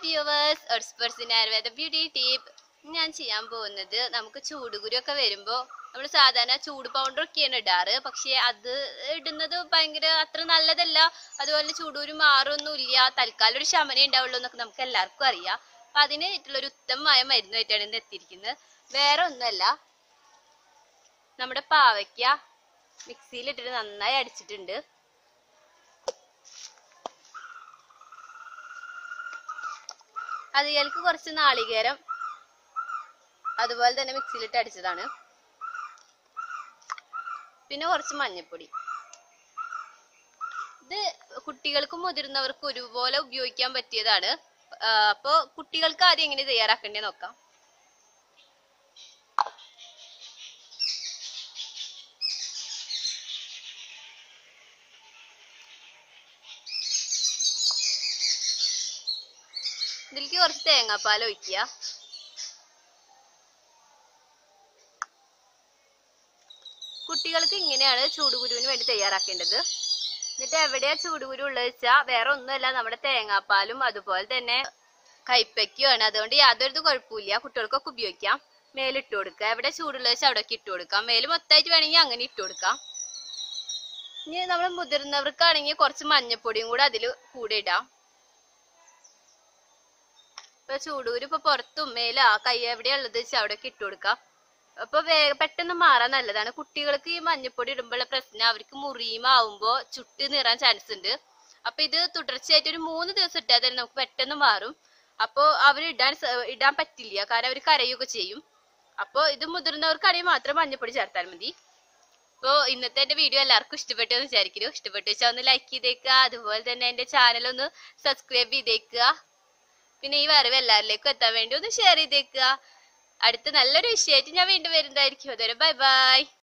viewers എർസ്പേഴ്സിന്റെ Ayurveda beauty tip ഞാൻ ചെയ്യാൻ പോകുന്നത് നമുക്ക് ചൂടുകുരു ഒക്കെ വരുമ്പോൾ നമ്മൾ സാധാരണ ചൂട് പൗഡർ ഒക്കെയാണ് ഇടാറ് പക്ഷെ അത് ഇടുന്നത് ഭയങ്കര അത്ര നല്ലതല്ല അതുപോലെ ചൂടുകുരു മാറൊന്നുമില്ല തൽക്കാലം ഒരു ശമനം ഉണ്ടാവുള്ളൂ എന്നൊക്കെ നമുക്ക് എല്ലാവർക്കും അറിയാം അപ്പൊ അതിന് ഒരു ഉത്തമമായ മരുന്നായിട്ടാണ് ഇന്ന് എത്തിയിരിക്കുന്നത് വേറെ ഒന്നുമല്ല നമ്മുടെ പാവയ്ക്ക മിക്സിയിലിട്ടിട്ട് നന്നായി അടിച്ചിട്ടുണ്ട് അതിലേക്ക് കുറച്ച് നാളികേരം അതുപോലെ തന്നെ മിക്സിയിലിട്ട് അടിച്ചതാണ് പിന്നെ കുറച്ച് മഞ്ഞൾപ്പൊടി ഇത് കുട്ടികൾക്കും മുതിർന്നവർക്കും ഒരുപോലെ ഉപയോഗിക്കാൻ പറ്റിയതാണ് ആ, അപ്പൊ കുട്ടികൾക്ക് ആദ്യം എങ്ങനെ തയ്യാറാക്കണ്ടേ നോക്കാം ഇതിലേക്ക് കുറച്ച് തേങ്ങാപ്പാൽ ഒഴിക്കുക കുട്ടികൾക്ക് ഇങ്ങനെയാണ് ചൂടുകുരുവിന് വേണ്ടി തയ്യാറാക്കേണ്ടത് എന്നിട്ട് എവിടെയാ ചൂടുകുരു ഉള്ളത് വെച്ചാൽ വേറെ ഒന്നുമല്ല നമ്മുടെ തേങ്ങാപ്പാലും അതുപോലെ തന്നെ കൈപ്പയ്ക്കുമാണ് അതുകൊണ്ട് യാതൊരു കുഴപ്പമില്ല കുട്ടികൾക്കൊക്കെ ഉപയോഗിക്കാം മേലിട്ട് കൊടുക്കുക എവിടെ ചൂടുള്ളത് വെച്ചാൽ അവിടെയൊക്കെ ഇട്ട് കൊടുക്കാം മേല് മൊത്തമായിട്ട് വേണമെങ്കിൽ അങ്ങനെ ഇട്ട് കൊടുക്കാം ഇനി നമ്മൾ മുതിർന്നവർക്കാണെങ്കിൽ കുറച്ച് മഞ്ഞപ്പൊടിയും കൂടെ അതിൽ കൂടെ ഇടാം ഇപ്പൊ ചൂടൂര് ഇപ്പൊ പുറത്തും മേല കൈ എവിടെയാ ഉള്ളത് വെച്ചാൽ അവിടെയൊക്കെ ഇട്ട് കൊടുക്കാം അപ്പൊ വേഗ പെട്ടെന്ന് മാറാൻ നല്ലതാണ് കുട്ടികൾക്ക് ഈ മഞ്ഞപ്പൊടി ഇടുമ്പോഴുള്ള പ്രശ്നം അവർക്ക് മുറിയുമാവുമ്പോ ചുട്ട് നീറാൻ ചാൻസ് ഉണ്ട് അപ്പൊ ഇത് തുടർച്ചയായിട്ട് ഒരു മൂന്ന് ദിവസം ഇട്ടാൽ തന്നെ നമുക്ക് പെട്ടെന്ന് മാറും അപ്പോ അവർ ഇടാൻ സ- ഇടാൻ പറ്റില്ല കാരണം അവർ കരയുകയൊക്കെ ചെയ്യും അപ്പൊ ഇത് മുതിർന്നവർക്കാണെങ്കിൽ മാത്രം മഞ്ഞപ്പൊടി ചേർത്താൽ മതി അപ്പോ ഇന്നത്തെ എന്റെ വീഡിയോ എല്ലാവർക്കും ഇഷ്ടപ്പെട്ടു എന്ന് വിചാരിക്കുന്നു ഇഷ്ടപ്പെട്ടു വെച്ചാൽ ഒന്ന് ലൈക്ക് ചെയ്തേക്കുക അതുപോലെ തന്നെ എന്റെ ചാനൽ ഒന്ന് സബ്സ്ക്രൈബ് ചെയ്തേക്കുക പിന്നെ ഈ വരവ് എല്ലാവരിലേക്കും എത്താൻ വേണ്ടി ഒന്ന് ഷെയർ ചെയ്തേക്കുക അടുത്ത നല്ലൊരു വിഷയമായിട്ട് ഞാൻ വീണ്ടും വരുന്നതായിരിക്കും അതുവരെ ബൈ ബൈ